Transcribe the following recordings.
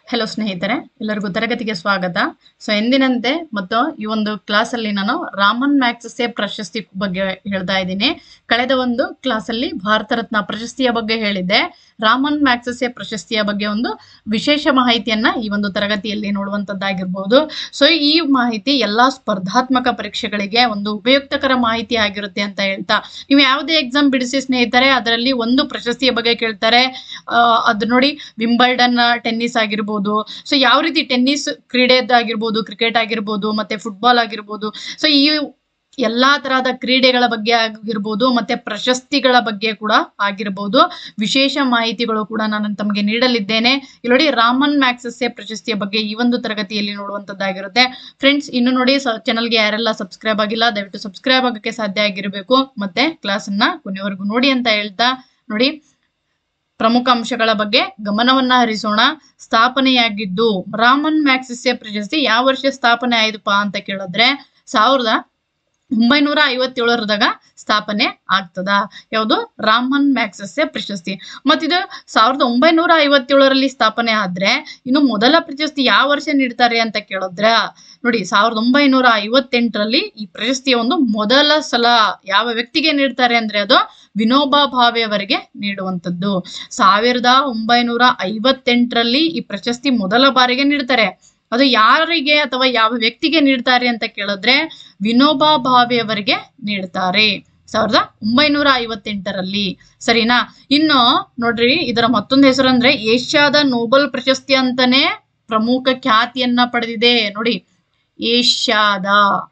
hello ಸ್ನೇಹಿತರೆ ಎಲ್ಲರಿಗೂ ತರಗತಿಗೆ ಸ್ವಾಗತ ಸೊ ಎಂದಿನಂತೆ ಮತ್ತು ಈ ಒಂದು ಕ್ಲಾಸಲ್ಲಿ ನಾನು ರಾಮನ್ ಮ್ಯಾಕ್ಸೆಸೆ ಪ್ರಶಸ್ತಿ ಬಗ್ಗೆ ಹೇಳ್ತಾ ಇದ್ದೀನಿ ಕಳೆದ ಒಂದು ಕ್ಲಾಸಲ್ಲಿ ಭಾರತ ರತ್ನ ಪ್ರಶಸ್ತಿಯ ಬಗ್ಗೆ ಹೇಳಿದ್ದೆ ರಾಮನ್ ಮ್ಯಾಕ್ಸೆಸೆ ಪ್ರಶಸ್ತಿಯ ಬಗ್ಗೆ ಒಂದು ವಿಶೇಷ ಮಾಹಿತಿಯನ್ನ ಈ ಒಂದು ತರಗತಿಯಲ್ಲಿ ನೋಡುವಂತದ್ದಾಗಿರ್ಬೋದು ಸೊ ಈ ಮಾಹಿತಿ ಎಲ್ಲಾ ಸ್ಪರ್ಧಾತ್ಮಕ ಪರೀಕ್ಷೆಗಳಿಗೆ ಒಂದು ಉಪಯುಕ್ತಕರ ಮಾಹಿತಿ ಆಗಿರುತ್ತೆ ಅಂತ ಹೇಳ್ತಾ ನೀವು ಯಾವುದೇ ಎಕ್ಸಾಮ್ ಬಿಡಿಸಿ ಸ್ನೇಹಿತರೆ ಅದರಲ್ಲಿ ಒಂದು ಪ್ರಶಸ್ತಿಯ ಬಗ್ಗೆ ಕೇಳ್ತಾರೆ ಆ, ಅದು ನೋಡಿ ವಿಂಬಲ್ಡನ್ ಟೆನ್ನಿಸ್ ಆಗಿರ್ಬೋದು ಸೊ ಯಾವ ರೀತಿ ಟೆನ್ನಿಸ್ ಕ್ರೀಡೆದಾಗಿರ್ಬೋದು ಕ್ರಿಕೆಟ್ ಆಗಿರ್ಬೋದು ಮತ್ತೆ ಫುಟ್ಬಾಲ್ ಆಗಿರ್ಬೋದು ಸೊ ಈ ಎಲ್ಲಾ ತರಹದ ಕ್ರೀಡೆಗಳ ಬಗ್ಗೆ ಆಗಿರ್ಬೋದು ಮತ್ತೆ ಪ್ರಶಸ್ತಿಗಳ ಬಗ್ಗೆ ಕೂಡ ಆಗಿರ್ಬೋದು ವಿಶೇಷ ಮಾಹಿತಿಗಳು ಕೂಡ ನಾನು ತಮಗೆ ನೀಡಲಿದ್ದೇನೆ ಇಲ್ಲಿ ನೋಡಿ ರಾಮನ್ ಮ್ಯಾಕ್ಸೆಸೆ ಪ್ರಶಸ್ತಿಯ ಬಗ್ಗೆ ಈ ಒಂದು ತರಗತಿಯಲ್ಲಿ ನೋಡುವಂತದ್ದಾಗಿರುತ್ತೆ ಫ್ರೆಂಡ್ಸ್ ಇನ್ನು ನೋಡಿ ಚಾನಲ್ಗೆ ಯಾರೆಲ್ಲ ಸಬ್ಸ್ಕ್ರೈಬ್ ಆಗಿಲ್ಲ ದಯವಿಟ್ಟು ಸಬ್ಸ್ಕ್ರೈಬ್ ಆಗಕ್ಕೆ ಸಾಧ್ಯ ಆಗಿರಬೇಕು ಮತ್ತೆ ಕ್ಲಾಸ್ ಅನ್ನ ಕೊನೆವರೆಗೂ ನೋಡಿ ಅಂತ ಹೇಳ್ತಾ ನೋಡಿ ಪ್ರಮುಖ ಅಂಶಗಳ ಬಗ್ಗೆ ಗಮನವನ್ನ ಹರಿಸೋಣ ಸ್ಥಾಪನೆಯಾಗಿದ್ದು ರಾಮನ್ ಮ್ಯಾಕ್ಸಿಸೆ ಪ್ರಶಸ್ತಿ ಯಾವ ವರ್ಷ ಸ್ಥಾಪನೆ ಆಯ್ತಪ್ಪ ಅಂತ ಕೇಳಿದ್ರೆ ಸಾವಿರದ ಒಂಬೈನೂರ ಐವತ್ತೇಳರದಾಗ ಸ್ಥಾಪನೆ ಆಗ್ತದ ಯಾವುದು ರಾಮನ್ ಮ್ಯಾಕ್ಸೆಸೆ ಪ್ರಶಸ್ತಿ ಮತ್ತಿದು ಸಾವಿರದ ಒಂಬೈನೂರ ಐವತ್ತೇಳರಲ್ಲಿ ಸ್ಥಾಪನೆ ಆದ್ರೆ ಇನ್ನು ಮೊದಲ ಪ್ರಶಸ್ತಿ ಯಾವ ವರ್ಷ ನೀಡ್ತಾರೆ ಅಂತ ಕೇಳಿದ್ರ ನೋಡಿ ಸಾವಿರದ ಒಂಬೈನೂರ ಐವತ್ತೆಂಟರಲ್ಲಿ ಈ ಪ್ರಶಸ್ತಿಯ ಒಂದು ಮೊದಲ ಸಲ ಯಾವ ವ್ಯಕ್ತಿಗೆ ನೀಡ್ತಾರೆ ಅಂದ್ರೆ ಅದು ವಿನೋಬಾ ಭಾವೆ ಅವರಿಗೆ ನೀಡುವಂತದ್ದು ಸಾವಿರದ ಒಂಬೈನೂರ ಐವತ್ತೆಂಟರಲ್ಲಿ ಈ ಪ್ರಶಸ್ತಿ ಮೊದಲ ಬಾರಿಗೆ ನೀಡ್ತಾರೆ ಅದು ಯಾರಿಗೆ ಅಥವಾ ಯಾವ ವ್ಯಕ್ತಿಗೆ ನೀಡ್ತಾರೆ ಅಂತ ಕೇಳಿದ್ರೆ ವಿನೋಬಾ ಭಾವೆ ಅವರಿಗೆ ನೀಡ್ತಾರೆ ಸಾವಿರದ ಒಂಬೈನೂರ ಐವತ್ತೆಂಟರಲ್ಲಿ ಸರಿನಾ ಇನ್ನು ನೋಡ್ರಿ ಇದರ ಮತ್ತೊಂದು ಹೆಸರು ಅಂದ್ರೆ ಏಷ್ಯಾದ ನೋಬೆಲ್ ಪ್ರಶಸ್ತಿ ಅಂತಾನೆ ಪ್ರಮುಖ ಖ್ಯಾತಿಯನ್ನ ಪಡೆದಿದೆ ನೋಡಿ ಏಷ್ಯಾದ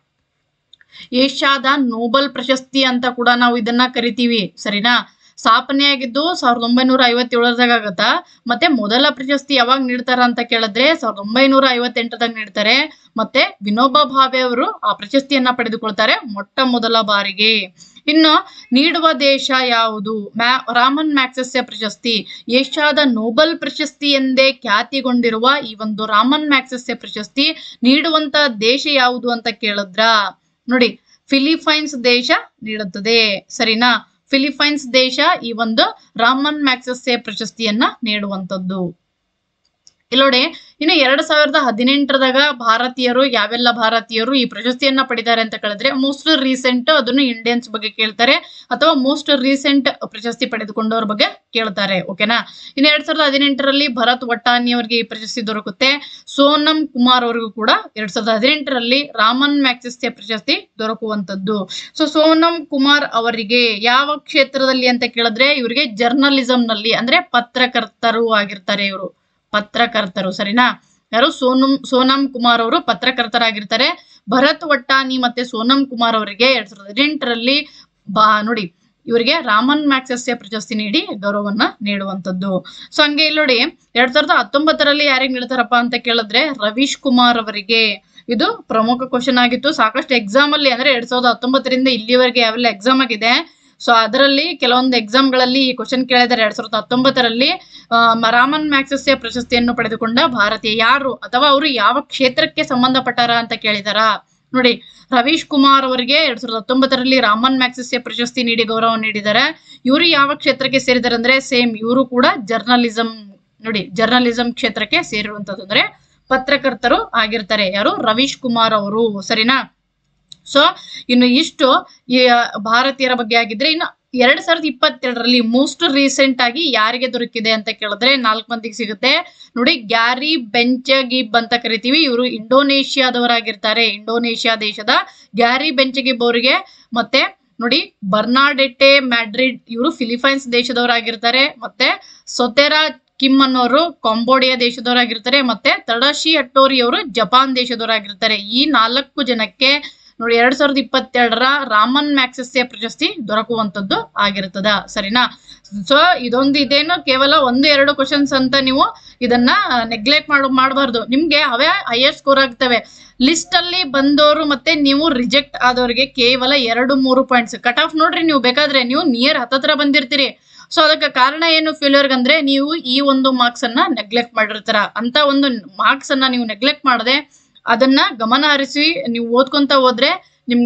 ಏಷ್ಯಾದ ನೋಬೆಲ್ ಪ್ರಶಸ್ತಿ ಅಂತ ಕೂಡ ನಾವು ಇದನ್ನ ಕರಿತೀವಿ ಸರಿನಾ ಸ್ಥಾಪನೆಯಾಗಿದ್ದು ಸಾವಿರದ ಒಂಬೈನೂರ ಐವತ್ತೇಳರದಾಗ ಆಗತ್ತ ಮತ್ತೆ ಮೊದಲ ಪ್ರಶಸ್ತಿ ಯಾವಾಗ ನೀಡ್ತಾರ ಅಂತ ಕೇಳಿದ್ರೆ ಸಾವಿರದ ಒಂಬೈನೂರ ಐವತ್ತೆಂಟದಾಗ ನೀಡ್ತಾರೆ ಮತ್ತೆ ವಿನೋಬಾ ಭಾವೆ ಅವರು ಆ ಪ್ರಶಸ್ತಿಯನ್ನ ಪಡೆದುಕೊಳ್ತಾರೆ ಮೊಟ್ಟ ಮೊದಲ ಬಾರಿಗೆ ಇನ್ನು ನೀಡುವ ದೇಶ ಯಾವುದು ಮ್ಯಾ ರಾಮನ್ ಮ್ಯಾಕ್ಸೆಸೆ ಪ್ರಶಸ್ತಿ ಏಷ್ಯಾದ ನೋಬೆಲ್ ಪ್ರಶಸ್ತಿ ಎಂದೇ ಖ್ಯಾತಿಗೊಂಡಿರುವ ಈ ಒಂದು ರಾಮನ್ ಮ್ಯಾಕ್ಸೆಸೆ ಪ್ರಶಸ್ತಿ ನೀಡುವಂತ ದೇಶ ಯಾವುದು ಅಂತ ಕೇಳಿದ್ರ ನೋಡಿ ಫಿಲಿಪೈನ್ಸ್ ದೇಶ ನೀಡುತ್ತದೆ ಸರಿನಾ ಫಿಲಿಪೈನ್ಸ್ ದೇಶ ಈ ಒಂದು ರಾಮನ್ ಮ್ಯಾಕ್ಸೆಸೆ ಪ್ರಶಸ್ತಿಯನ್ನ ನೀಡುವಂತದ್ದು ಇಲ್ಲೋಡಿ ಇನ್ನು ಎರಡ್ ಸಾವಿರದ ಹದಿನೆಂಟರದಾಗ ಭಾರತೀಯರು ಯಾವೆಲ್ಲ ಭಾರತೀಯರು ಈ ಪ್ರಶಸ್ತಿಯನ್ನ ಪಡಿತಾರೆ ಅಂತ ಕೇಳಿದ್ರೆ ಮೋಸ್ಟ್ ರೀಸೆಂಟ್ ಅದನ್ನು ಇಂಡಿಯನ್ಸ್ ಬಗ್ಗೆ ಕೇಳ್ತಾರೆ ಅಥವಾ ಮೋಸ್ಟ್ ರೀಸೆಂಟ್ ಪ್ರಶಸ್ತಿ ಪಡೆದುಕೊಂಡವ್ರ ಬಗ್ಗೆ ಕೇಳ್ತಾರೆ ಓಕೆನಾ ಇನ್ನು ಎರಡ್ ಸಾವಿರದ ಹದಿನೆಂಟರಲ್ಲಿ ಭರತ್ ವಟ್ಟಾನಿ ಅವರಿಗೆ ಈ ಪ್ರಶಸ್ತಿ ದೊರಕುತ್ತೆ ಸೋನಂ ಕುಮಾರ್ ಅವರಿಗೂ ಕೂಡ ಎರಡ್ ಸಾವಿರದ ಹದಿನೆಂಟರಲ್ಲಿ ರಾಮನ್ ಮ್ಯಾಕ್ಸಿಸ್ತೆ ಪ್ರಶಸ್ತಿ ದೊರಕುವಂತದ್ದು ಸೊ ಸೋನಂ ಕುಮಾರ್ ಅವರಿಗೆ ಯಾವ ಕ್ಷೇತ್ರದಲ್ಲಿ ಅಂತ ಕೇಳಿದ್ರೆ ಇವರಿಗೆ ಜರ್ನಲಿಸಂ ನಲ್ಲಿ ಅಂದ್ರೆ ಪತ್ರಕರ್ತರು ಆಗಿರ್ತಾರೆ ಇವರು ಪತ್ರಕರ್ತರು ಸರಿನಾ ಯಾರು ಸೋನಂ ಸೋನಂ ಕುಮಾರ್ ಅವರು ಪತ್ರಕರ್ತರಾಗಿರ್ತಾರೆ ಭರತ್ ವಟ್ಟಾನಿ ಮತ್ತೆ ಸೋನಂ ಕುಮಾರ್ ಅವರಿಗೆ ಎರಡ್ ಸಾವಿರದ ಹದಿನೆಂಟರಲ್ಲಿ ಬಾ ನೋಡಿ ಇವರಿಗೆ ರಾಮನ್ ಮ್ಯಾಕ್ಸೆಸ್ಯ ಪ್ರಶಸ್ತಿ ನೀಡಿ ಗೌರವವನ್ನ ನೀಡುವಂತದ್ದು ಸೊ ಹಂಗೆ ಇಲ್ಲಿ ನೋಡಿ ಎರಡ್ ಸಾವಿರದ ಹತ್ತೊಂಬತ್ತರಲ್ಲಿ ಯಾರಿಗೆ ನೀಡ್ತಾರಪ್ಪ ಅಂತ ಕೇಳಿದ್ರೆ ರವೀಶ್ ಕುಮಾರ್ ಅವರಿಗೆ ಇದು ಪ್ರಮುಖ ಕ್ವಶನ್ ಆಗಿತ್ತು ಸಾಕಷ್ಟು ಎಕ್ಸಾಮ್ ಅಲ್ಲಿ ಅಂದ್ರೆ ಎರಡ್ ಸಾವಿರದ ಹತ್ತೊಂಬತ್ತರಿಂದ ಇಲ್ಲಿವರೆಗೆ ಯಾವೆಲ್ಲ ಎಕ್ಸಾಮ್ ಆಗಿದೆ ಸೊ ಅದರಲ್ಲಿ ಕೆಲವೊಂದು ಎಕ್ಸಾಮ್ಗಳಲ್ಲಿ ಈ ಕ್ವಶನ್ ಕೇಳಿದ್ದಾರೆ ಎರಡ್ ಸಾವಿರದ ಹತ್ತೊಂಬತ್ತರಲ್ಲಿ ಆ, ರಾಮನ್ ಮ್ಯಾಕ್ಸೆಸ್ಯ ಪ್ರಶಸ್ತಿಯನ್ನು ಪಡೆದುಕೊಂಡ ಭಾರತೀಯ ಯಾರು ಅಥವಾ ಅವರು ಯಾವ ಕ್ಷೇತ್ರಕ್ಕೆ ಸಂಬಂಧಪಟ್ಟಾರ ಅಂತ ಕೇಳಿದಾರ ನೋಡಿ ರವೀಶ್ ಕುಮಾರ್ ಅವರಿಗೆ ಎರಡ್ ಸಾವಿರದ ಹತ್ತೊಂಬತ್ತರಲ್ಲಿ ರಾಮನ್ ಮ್ಯಾಕ್ಸೆಸ್ಯ ಪ್ರಶಸ್ತಿ ನೀಡಿ ಗೌರವ ನೀಡಿದ್ದಾರೆ ಇವರು ಯಾವ ಕ್ಷೇತ್ರಕ್ಕೆ ಸೇರಿದ್ದಾರೆ ಅಂದ್ರೆ ಸೇಮ್ ಇವರು ಕೂಡ ಜರ್ನಲಿಸಂ ನೋಡಿ ಜರ್ನಲಿಸಂ ಕ್ಷೇತ್ರಕ್ಕೆ ಸೇರಿರುವಂತದ್ದು ಅಂದ್ರೆ ಪತ್ರಕರ್ತರು ಆಗಿರ್ತಾರೆ ಯಾರು ರವೀಶ್ ಕುಮಾರ್ ಅವರು ಸರಿನಾ ಸೊ ಇನ್ನು ಇಷ್ಟು ಈ ಭಾರತೀಯರ ಬಗ್ಗೆ ಆಗಿದ್ರೆ ಇನ್ನು ಎರಡ್ ಸಾವಿರದ ಇಪ್ಪತ್ತೆರಡರಲ್ಲಿ ಮೋಸ್ಟ್ ರೀಸೆಂಟ್ ಆಗಿ ಯಾರಿಗೆ ದೊರಕಿದೆ ಅಂತ ಕೇಳಿದ್ರೆ ನಾಲ್ಕು ಮಂದಿಗೆ ಸಿಗುತ್ತೆ ನೋಡಿ ಗ್ಯಾರಿ ಬೆಂಚಗಿಬ್ ಅಂತ ಕರಿತೀವಿ ಇವರು ಇಂಡೋನೇಷ್ಯಾದವರಾಗಿರ್ತಾರೆ ಇಂಡೋನೇಷ್ಯಾ ದೇಶದ ಗ್ಯಾರಿ ಬೆಂಚಗಿಬ್ ಅವರಿಗೆ ಮತ್ತೆ ನೋಡಿ ಬರ್ನಾಡೆಟೆ ಮ್ಯಾಡ್ರಿಡ್ ಇವರು ಫಿಲಿಪೈನ್ಸ್ ದೇಶದವರಾಗಿರ್ತಾರೆ ಮತ್ತೆ ಸೊತೆರಾ ಕಿಮ್ ಅನ್ನೋರು ಕಾಂಬೋಡಿಯಾ ದೇಶದವರಾಗಿರ್ತಾರೆ ಮತ್ತೆ ತಡಶಿ ಅಟ್ಟೋರಿ ಅವರು ಜಪಾನ್ ದೇಶದವರಾಗಿರ್ತಾರೆ ಈ ನಾಲ್ಕು ಜನಕ್ಕೆ ನೋಡಿ ಎರಡ್ ಸಾವಿರದ ಇಪ್ಪತ್ತೆರಡರ ರಾಮನ್ ಮ್ಯಾಕ್ಸೆಸ್ಯ ಪ್ರಶಸ್ತಿ ದೊರಕುವಂತದ್ದು ಆಗಿರ್ತದ ಸರಿನಾ ಸೊ ಇದೊಂದು ಇದೇನು ಕೇವಲ ಒಂದು ಎರಡು ಕ್ವಶನ್ಸ್ ಅಂತ ನೀವು ಇದನ್ನ ನೆಗ್ಲೆಕ್ಟ್ ಮಾಡ ಮಾಡಬಾರ್ದು ನಿಮ್ಗೆ ಅವೇ ಹೈಯರ್ ಸ್ಕೋರ್ ಆಗ್ತವೆ ಲಿಸ್ಟ್ ಅಲ್ಲಿ ಬಂದವರು ಮತ್ತೆ ನೀವು ರಿಜೆಕ್ಟ್ ಆದವರಿಗೆ ಕೇವಲ ಎರಡು ಮೂರು ಪಾಯಿಂಟ್ಸ್ ಕಟ್ ಆಫ್ ನೋಡ್ರಿ ನೀವು ಬೇಕಾದ್ರೆ ನೀವು ನಿಯರ್ ಹತ್ತತ್ರ ಬಂದಿರ್ತೀರಿ ಸೊ ಅದಕ್ಕೆ ಕಾರಣ ಏನು ಫೇಲ್ಯೂರ್ ಅಂದ್ರೆ ನೀವು ಈ ಒಂದು ಮಾರ್ಕ್ಸ್ ಅನ್ನ ನೆಗ್ಲೆಕ್ಟ್ ಮಾಡಿರ್ತೀರ ಅಂತ ಒಂದು ಮಾರ್ಕ್ಸ್ ಅನ್ನ ನೀವು ನೆಗ್ಲೆಕ್ಟ್ ಮಾಡದೆ ಅದನ್ನ ಗಮನ ಹರಿಸಿ ನೀವು ಓದ್ಕೊಂತ ಹೋದ್ರೆ ನಿಮ್ಗೆ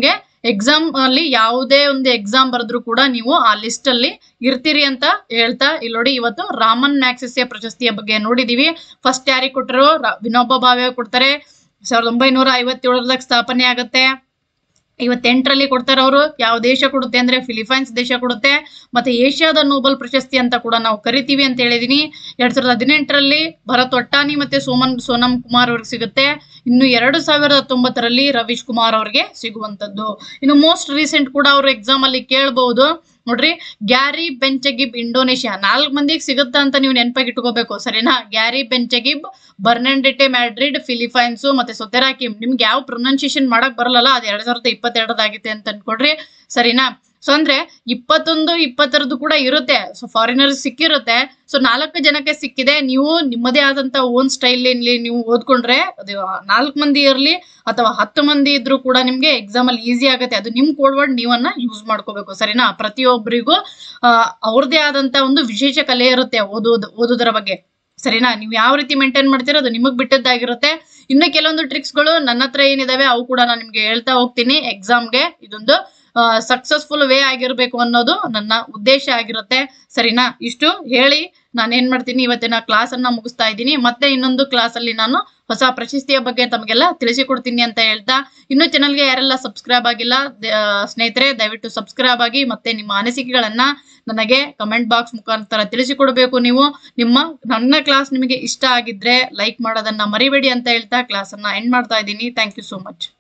ಎಕ್ಸಾಮ್ ಅಲ್ಲಿ ಯಾವುದೇ ಒಂದು ಎಕ್ಸಾಮ್ ಬರೆದ್ರು ಕೂಡ ನೀವು ಆ ಲಿಸ್ಟ್ ಅಲ್ಲಿ ಇರ್ತೀರಿ ಅಂತ ಹೇಳ್ತಾ ಇಲ್ಲಿ ನೋಡಿ ಇವತ್ತು ರಾಮನ್ ಮ್ಯಾಕ್ಸಿಸಿಯ ಪ್ರಶಸ್ತಿಯ ಬಗ್ಗೆ ನೋಡಿದೀವಿ ಫಸ್ಟ್ ಯಾರಿಗೆ ಕೊಟ್ಟರು ವಿನೋಬ ಭಾವೆ ಕೊಡ್ತಾರೆ ಸಾವಿರದ ಒಂಬೈನೂರ ಐವತ್ತೇಳರದಾಗ ಸ್ಥಾಪನೆ ಆಗುತ್ತೆ ಐವತ್ತೆಂಟರಲ್ಲಿ ಕೊಡ್ತಾರೆ ಅವರು ಯಾವ ದೇಶ ಕೊಡುತ್ತೆ ಅಂದ್ರೆ ಫಿಲಿಪೈನ್ಸ್ ದೇಶ ಕೊಡುತ್ತೆ ಮತ್ತೆ ಏಷ್ಯಾದ ನೋಬೆಲ್ ಪ್ರಶಸ್ತಿ ಅಂತ ಕೂಡ ನಾವು ಕರಿತೀವಿ ಅಂತ ಹೇಳಿದೀನಿ ಎರಡ್ ಸಾವಿರದ ಹದಿನೆಂಟರಲ್ಲಿ ಭರತ್ ಒಟ್ಟಾನಿ ಮತ್ತೆ ಸೋಮನ್ ಸೋನಮ್ ಕುಮಾರ್ ಅವ್ರಿಗೆ ಸಿಗುತ್ತೆ ಇನ್ನು ಎರಡು ಸಾವಿರದ ಹತ್ತೊಂಬತ್ತರಲ್ಲಿ ರವೀಶ್ ಕುಮಾರ್ ಅವ್ರಿಗೆ ಸಿಗುವಂತದ್ದು ಇನ್ನು ಮೋಸ್ಟ್ ರೀಸೆಂಟ್ ಕೂಡ ಅವರು ಎಕ್ಸಾಮ್ ಅಲ್ಲಿ ಕೇಳಬಹುದು ನೋಡ್ರಿ ಗ್ಯಾರಿ ಬೆಂಚಗಿಬ್ ಇಂಡೋನೇಷ್ಯಾ ನಾಲ್ಕು ಮಂದಿಗೆ ಸಿಗುತ್ತಾ ಅಂತ ನೀವು ನೆನಪಾಗಿ ಇಟ್ಕೋಬೇಕು ಸರಿನಾ ಗ್ಯಾರಿ ಬೆಂಚಗಿಬ್ ಬರ್ನೆಂಡೆಟೆ ಮ್ಯಾಡ್ರಿಡ್ ಫಿಲಿಪೈನ್ಸ್ ಮತ್ತೆ ಸೊತೆರಾಕಿಮ್ ನಿಮ್ಗೆ ಯಾವ ಪ್ರೊನೌನ್ಸಿಯೇಷನ್ ಮಾಡಕ್ ಬರಲ್ಲ ಅದು ಎರಡ್ ಸಾವಿರದ ಇಪ್ಪತ್ತೆರಡದಾಗಿದೆ ಅಂತ ಅನ್ಕೊಡ್ರಿ ಸರಿನಾ ಸೊ ಅಂದ್ರೆ ಇಪ್ಪತ್ತೊಂದು ಇಪ್ಪತ್ತರದ್ದು ಕೂಡ ಇರುತ್ತೆ ಸೊ ಫಾರಿನರ್ಸ್ ಸಿಕ್ಕಿರುತ್ತೆ ಸೊ ನಾಲ್ಕು ಜನಕ್ಕೆ ಸಿಕ್ಕಿದೆ ನೀವು ನಿಮ್ಮದೇ ಆದಂತ ಓನ್ ಸ್ಟೈಲ್ ನೀವು ಓದ್ಕೊಂಡ್ರೆ ಅದು ನಾಲ್ಕು ಮಂದಿ ಇರಲಿ ಅಥವಾ ಹತ್ತು ಮಂದಿ ಇದ್ರೂ ಕೂಡ ನಿಮ್ಗೆ ಎಕ್ಸಾಮ್ ಅಲ್ಲಿ ಈಸಿ ಆಗುತ್ತೆ ಅದು ನಿಮ್ ಕೋಡ್ವರ್ಡ್ ನೀವನ್ನ ಯೂಸ್ ಮಾಡ್ಕೋಬೇಕು ಸರಿನಾ ಪ್ರತಿಯೊಬ್ಬರಿಗೂ ಆ, ಅವ್ರದೇ ಆದಂತ ಒಂದು ವಿಶೇಷ ಕಲೆ ಇರುತ್ತೆ ಓದೋದು ಓದೋದರ ಬಗ್ಗೆ ಸರಿನಾ ನೀವು ಯಾವ ರೀತಿ ಮೇಂಟೈನ್ ಮಾಡ್ತೀರೋ ಅದು ನಿಮಗ್ ಬಿಟ್ಟದ್ದಾಗಿರುತ್ತೆ ಇನ್ನು ಕೆಲವೊಂದು ಟ್ರಿಕ್ಸ್ಗಳು ನನ್ನ ಹತ್ರ ಏನಿದಾವೆ ಅವು ಕೂಡ ನಾನು ನಿಮ್ಗೆ ಹೇಳ್ತಾ ಹೋಗ್ತೀನಿ ಎಕ್ಸಾಮ್ಗೆ ಇದೊಂದು ಸಕ್ಸಸ್ಫುಲ್ ವೇ ಆಗಿರ್ಬೇಕು ಅನ್ನೋದು ನನ್ನ ಉದ್ದೇಶ ಆಗಿರುತ್ತೆ ಸರಿನಾ ಇಷ್ಟು ಹೇಳಿ ನಾನು ಏನ್ ಮಾಡ್ತೀನಿ ಇವತ್ತಿನ ಕ್ಲಾಸ್ ಅನ್ನ ಮುಗಿಸ್ತಾ ಇದ್ದೀನಿ ಮತ್ತೆ ಇನ್ನೊಂದು ಕ್ಲಾಸ್ ಅಲ್ಲಿ ನಾನು ಹೊಸ ಪ್ರಶಸ್ತಿಯ ಬಗ್ಗೆ ತಮಗೆಲ್ಲ ತಿಳಿಸಿಕೊಡ್ತೀನಿ ಅಂತ ಹೇಳ್ತಾ ಇನ್ನು ಚಾನಲ್ಗೆ ಯಾರೆಲ್ಲ ಸಬ್ಸ್ಕ್ರೈಬ್ ಆಗಿಲ್ಲ ದ- ಆ, ಸ್ನೇಹಿತರೆ ದಯವಿಟ್ಟು ಸಬ್ಸ್ಕ್ರೈಬ್ ಆಗಿ ಮತ್ತೆ ನಿಮ್ಮ ಅನಿಸಿಕೆಗಳನ್ನ ನನಗೆ ಕಮೆಂಟ್ ಬಾಕ್ಸ್ ಮುಖಾಂತರ ತಿಳಿಸಿಕೊಡ್ಬೇಕು ನೀವು ನಿಮ್ಮ ನನ್ನ ಕ್ಲಾಸ್ ನಿಮಗೆ ಇಷ್ಟ ಆಗಿದ್ರೆ ಲೈಕ್ ಮಾಡೋದನ್ನ ಮರಿಬೇಡಿ ಅಂತ ಹೇಳ್ತಾ ಕ್ಲಾಸ್ ಅನ್ನ ಎಂಡ್ ಮಾಡ್ತಾ ಇದ್ದೀನಿ ಥ್ಯಾಂಕ್ ಯು ಸೋ ಮಚ್